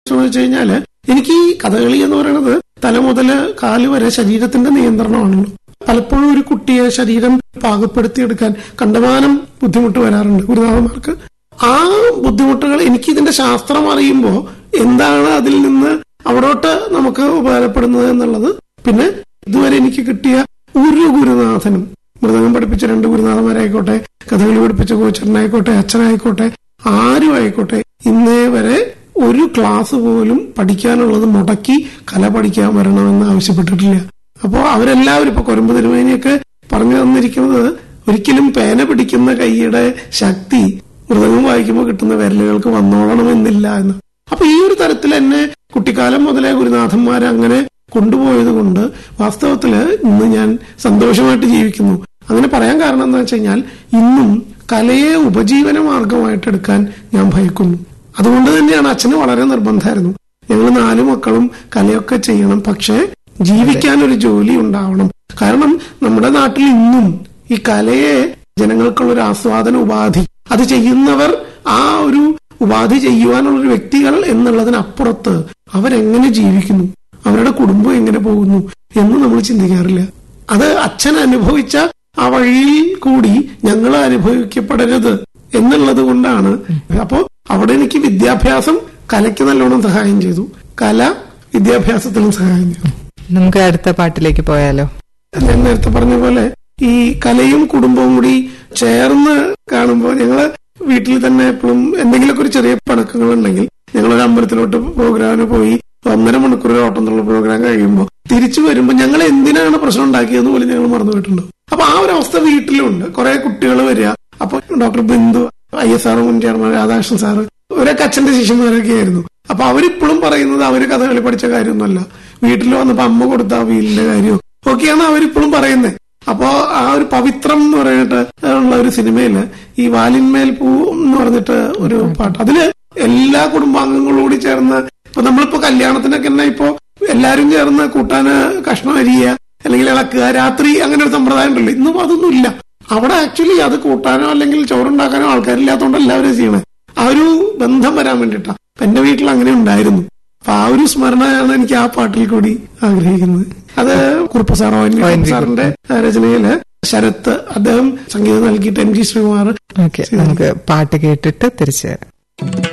ചോദിച്ചു കഴിഞ്ഞാല് എനിക്ക് ഈ കഥകളി എന്ന് പറയുന്നത് തല മുതല് കാല് വരെ ശരീരത്തിന്റെ നിയന്ത്രണമാണല്ലോ പലപ്പോഴും ഒരു കുട്ടിയെ ശരീരം പാകപ്പെടുത്തിയെടുക്കാൻ കണ്ടമാനം ബുദ്ധിമുട്ട് വരാറുണ്ട് ഗുരുനാഥന്മാർക്ക് ആ ബുദ്ധിമുട്ടുകൾ എനിക്ക് ഇതിന്റെ ശാസ്ത്രം അറിയുമ്പോൾ എന്താണ് അതിൽ നിന്ന് അവിടോട്ട് നമുക്ക് ഉപകാരപ്പെടുന്നത് എന്നുള്ളത് പിന്നെ ഇതുവരെ എനിക്ക് കിട്ടിയ ഒരു ഗുരുനാഥനും മൃദംഗം പഠിപ്പിച്ച രണ്ട് ഗുരുനാഥന്മാരായിക്കോട്ടെ കഥകളി പഠിപ്പിച്ച കോച്ചറിനായിക്കോട്ടെ അച്ഛനായിക്കോട്ടെ ആരും ആയിക്കോട്ടെ ഇന്നേ വരെ ഒരു ക്ലാസ് പോലും പഠിക്കാനുള്ളത് മുടക്കി കല പഠിക്കാൻ വരണമെന്ന് ആവശ്യപ്പെട്ടിട്ടില്ല അപ്പോ അവരെല്ലാവരും ഇപ്പൊ കൊരമ്പ് തിരുമേനിയൊക്കെ പറഞ്ഞു തന്നിരിക്കുന്നത് ഒരിക്കലും പേന പിടിക്കുന്ന കൈയുടെ ശക്തി മൃദംഗം വായിക്കുമ്പോൾ കിട്ടുന്ന വിരലുകൾക്ക് വന്നോളണമെന്നില്ല എന്ന് അപ്പൊ ഈ ഒരു തരത്തിൽ എന്നെ കുട്ടിക്കാലം മുതലേ ഗുരുനാഥന്മാരെ അങ്ങനെ കൊണ്ടുപോയത് കൊണ്ട് വാസ്തവത്തില് ഇന്ന് ഞാൻ സന്തോഷമായിട്ട് ജീവിക്കുന്നു അങ്ങനെ പറയാൻ കാരണം എന്താ വെച്ച് കഴിഞ്ഞാൽ ഇന്നും കലയെ ഉപജീവന മാർഗമായിട്ട് എടുക്കാൻ ഞാൻ ഭയക്കുന്നു അതുകൊണ്ട് തന്നെയാണ് അച്ഛന് വളരെ നിർബന്ധമായിരുന്നു ഞങ്ങൾ നാലു മക്കളും കലയൊക്കെ ചെയ്യണം പക്ഷേ ജീവിക്കാൻ ഒരു ജോലി ഉണ്ടാവണം കാരണം നമ്മുടെ നാട്ടിൽ ഇന്നും ഈ കലയെ ജനങ്ങൾക്കുള്ള ഒരു ആസ്വാദന ഉപാധി അത് ചെയ്യുന്നവർ ആ ഒരു ഉപാധി ചെയ്യുവാനുള്ള ഒരു വ്യക്തികൾ എന്നുള്ളതിനപ്പുറത്ത് അവരെങ്ങനെ ജീവിക്കുന്നു അവരുടെ കുടുംബം എങ്ങനെ പോകുന്നു എന്ന് നമ്മൾ ചിന്തിക്കാറില്ല അത് അച്ഛൻ അനുഭവിച്ച ആ വഴിയിൽ കൂടി ഞങ്ങൾ അനുഭവിക്കപ്പെടരുത് എന്നുള്ളത് കൊണ്ടാണ് അപ്പോ അവിടെ എനിക്ക് വിദ്യാഭ്യാസം കലയ്ക്ക് നല്ലോണം സഹായം ചെയ്തു കല വിദ്യാഭ്യാസത്തിലും സഹായം ചെയ്തു നമുക്ക് അടുത്ത പാട്ടിലേക്ക് പോയാലോ ഞാൻ നേരത്തെ പറഞ്ഞ പോലെ ഈ കലയും കുടുംബവും കൂടി ചേർന്ന് കാണുമ്പോൾ ഞങ്ങള് വീട്ടിൽ തന്നെ എപ്പോഴും എന്തെങ്കിലുമൊക്കെ ഒരു ചെറിയ പണക്കങ്ങൾ ഉണ്ടെങ്കിൽ ഞങ്ങൾ ഒരു അമ്പലത്തിലോട്ട് പ്രോഗ്രാമിന് പോയി ഒന്നര മണിക്കൂർ ഓട്ടം എന്നുള്ള പ്രോഗ്രാം കഴിയുമ്പോൾ തിരിച്ചു വരുമ്പോൾ ഞങ്ങൾ എന്തിനാണ് പ്രശ്നം ഉണ്ടാക്കിയതെന്ന് പോലും ഞങ്ങൾ മറന്നു പോയിട്ടുണ്ട് അപ്പൊ ആ ഒരു അവസ്ഥ വീട്ടിലുണ്ട് കുറെ കുട്ടികൾ വരിക അപ്പൊ doctor Bindu I S R മുൻ ചെയർമാൻ രാധാകൃഷ്ണൻ സാറ് ഇവരൊക്കെ അച്ഛന്റെ ശിഷ്യന്മാരൊക്കെ ആയിരുന്നു അപ്പൊ അവരിപ്പോഴും പറയുന്നത് അവര് കഥകളി പഠിച്ച കാര്യമൊന്നുമല്ല വീട്ടിൽ വന്നപ്പോ അമ്മ കൊടുത്ത ആ വീലിന്റെ കാര്യവും ഒക്കെയാണ് അവരിപ്പോഴും പറയുന്നത് അപ്പോ ആ ഒരു പവിത്രം എന്ന് പറഞ്ഞിട്ട് ഉള്ള ഒരു സിനിമയില് ഈ വാലിന്മേൽ പൂ എന്ന് പറഞ്ഞിട്ട് ഒരു പാട്ട് അതില് എല്ലാ കുടുംബാംഗങ്ങളും കൂടി ചേർന്ന് ഇപ്പൊ നമ്മളിപ്പോ കല്യാണത്തിനൊക്കെ തന്നെ ഇപ്പോ എല്ലാരും ചേർന്ന് കൂട്ടാന് കഷ്ണം അരിയുക അല്ലെങ്കിൽ ഇളക്കുക രാത്രി അങ്ങനെ ഒരു സമ്പ്രദായം ഉണ്ടല്ലോ ഇന്നും അതൊന്നും ഇല്ല അവിടെ ആക്ച്വലി അത് കൂട്ടാനോ അല്ലെങ്കിൽ ചോറുണ്ടാക്കാനോ ആൾക്കാരില്ലാത്തതുകൊണ്ട് എല്ലാവരും ചെയ്യണേ ആ ഒരു ബന്ധം വരാൻ വേണ്ടിട്ടാ അപ്പൊ എന്റെ വീട്ടിൽ അങ്ങനെ ഉണ്ടായിരുന്നു അപ്പൊ ആ ഒരു സ്മരണയാണ് എനിക്ക് ആ പാട്ടിൽ കൂടി ആഗ്രഹിക്കുന്നത് അത് Kurup sir O N V Kurup സാറിന്റെ രചനയില് ശരത്ത് അദ്ദേഹം സംഗീതം നൽകിയിട്ട് എം ജി ശ്രീകുമാർ ഓക്കെ നമുക്ക് പാട്ട് കേട്ടിട്ട് തിരിച്ചു വരാം